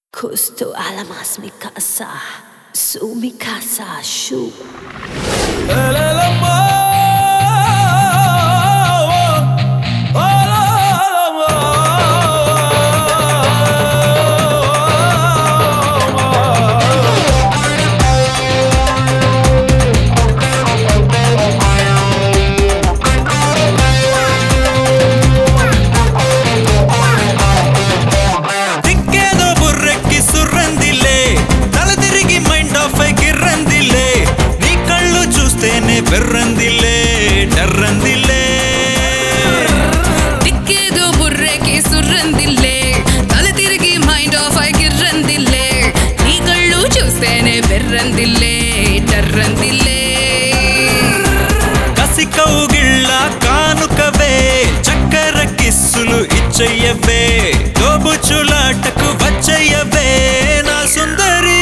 Justo alamas mi casa, su mi casa, shu. తిక్కేదో బుర్రెక్కి సుర్రందిలే తల తిరిగి mind of అయి గిర్రందిలే నీ కళ్ళు చూస్తేనే బెర్రందిలే డర్రందిలే ದಿಕ್ಕೇದು ಬುರ್ರೆಗೆ ಸುರ್ರಂದಿಲ್ಲೇ ತಲೆ ತಿರುಗಿ ಮೈಂಡ್ ಆಫ್ ಆಗಿರ್ರಂದಿಲ್ಲೇ ನೀ ಕళ్ళు చూస్తేనే బెర్రందిల్లే డర్రందిల్లే కసి కౌగిళ్ళ కానుకవే చక్కెర కిస్సులు ఇచ్చయ్యవే దోబుచులాటకు వచ్చయ్యవే నా సుందరి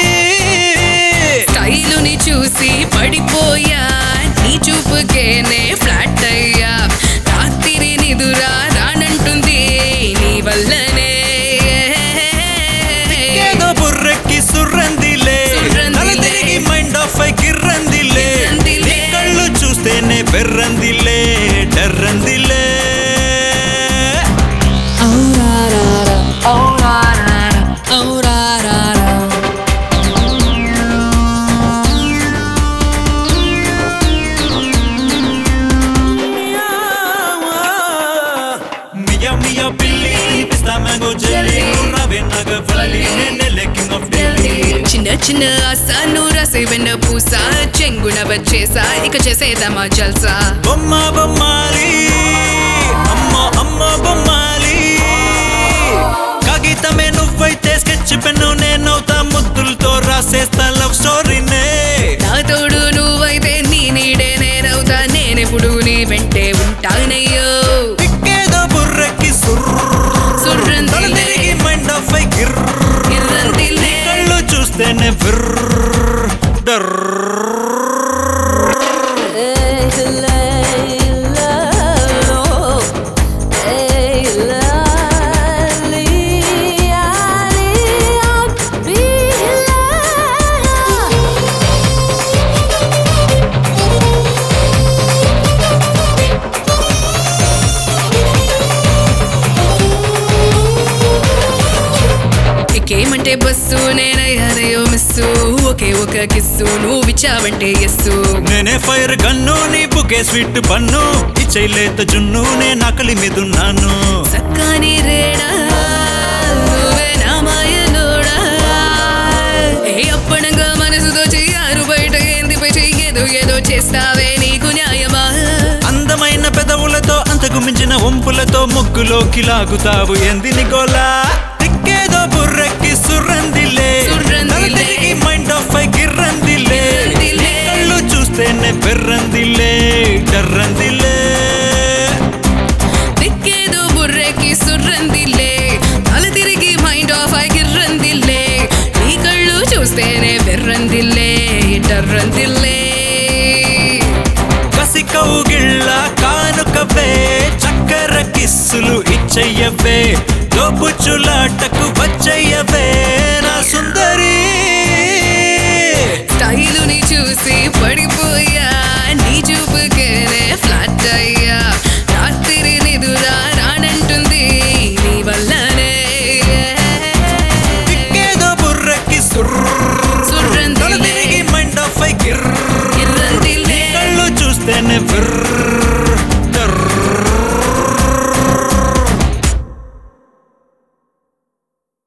స్టైలుని చూసి పడిపోయా నీ చూపుకేనే ఫ్లాట్ అయ్యా రాత్రి నిదురా రానంటుంది నీ వల్లనే ఏదో బుర్రెక్కి సుర్రందిలే సుర్రందిలే. తల తిరిగి మైండ్ ఆఫ్ అయి గిర్రందిలే గిర్రందిలే. నీ కళ్ళు చూస్తేనే బెర్రందిలే డర్రందిలే ఔరారారా, ఔరారారా, ఔరారారా. మియా మియా పిల్లి పిస్తా మ్యాంగో జెల్లీ రవే నాగవల్లి నేనే కింగ్ ఆఫ్ ఢిల్లీ చిన్న చిన్న ఆసాను రసే వెన్న పూస చెంగున వచ్చేసా ఇక చేసేదమా జల్సా బొమ్మ బొమ్మాలి అమ్మ అమ్మ బొమ్మాలి కాగితమే నువ్వైతే స్కెచ్ పెన్ను నేనవుతా ముద్దులతో రాసేస్తా లవ్ స్టోరీనే నా తోడు నువ్వైతే నీ నీడే నేనవుతా నేనెప్పుడు నీ వెంటే ఉంటానయ్యో తిక్కేదో బుర్రెక్కి సుర్ర తల సుర్రందిల్లే తిరిగి మైండ్ ఆఫ్ అయి గిర్ర గిర్రందిల్లే కళ్ళు చూస్తేనే విర్ర డర్ర ఇకేమంటే బస్సు నేనయ్యానయో మిస్సు ఒకే ఒక కిస్సు నువ్వు ఇచ్చావంటే ఎస్సు నేనే ఫైర్ గన్ను నీ బుకే స్వీట్ పన్ను ఇచ్చైలేత జున్ను నే నకలి మీదున్నాను సక్కాని రేడా నువ్వే నా మాయలోడా ఏ అప్పనంగా మనసుతో చెయ్యారు బయట ఏందిపై చెయ్యేదో ఏదో చేస్తావే నీకు న్యాయమా అందమైన పెదవులతో అంతకు మించిన వంపులతో ముగ్గులోకి లాగుతావు ఎందిని గోలా తిక్కేదో బుర్రెక్కి సుర్రందిలే సుర్రందిలే. తల తిరిగి మైండ్ ఆఫ్ అయి గిర్రందిలే గిర్రందిలే. నీ కళ్ళు చూస్తేనే బెర్రందిలే డర్రందిలే దిక్కేదో బుర్రెకి సుర్రందిల్లే తల తిరిగి మైండ్ ఆఫ్ గిర్రందిల్లే నీ కళ్ళు చూస్తేనే బెర్రందిల్లే డర్రందిల్లే కసి కౌగిళ్ళ కానుకవే చక్కెర కిస్సులు ఇచ్చయ్యవే దోపుచులాటకు వచ్చయ్యవే నా సుందరి స్టైలుని చూసి పడిపోయా నీ చూపుకేనే ఫ్లాట్ అయ్యా రాత్రి నిదురా రానంటుంది నీ వల్లనే తిక్కేదో బుర్రకి సుర్ర తల సుర్రందిల్లే తిరిగి మైండ్ ఆఫ్ అయి గిర్ర గిర్రందిల్లే కళ్ళు చూస్తేనే విర్ర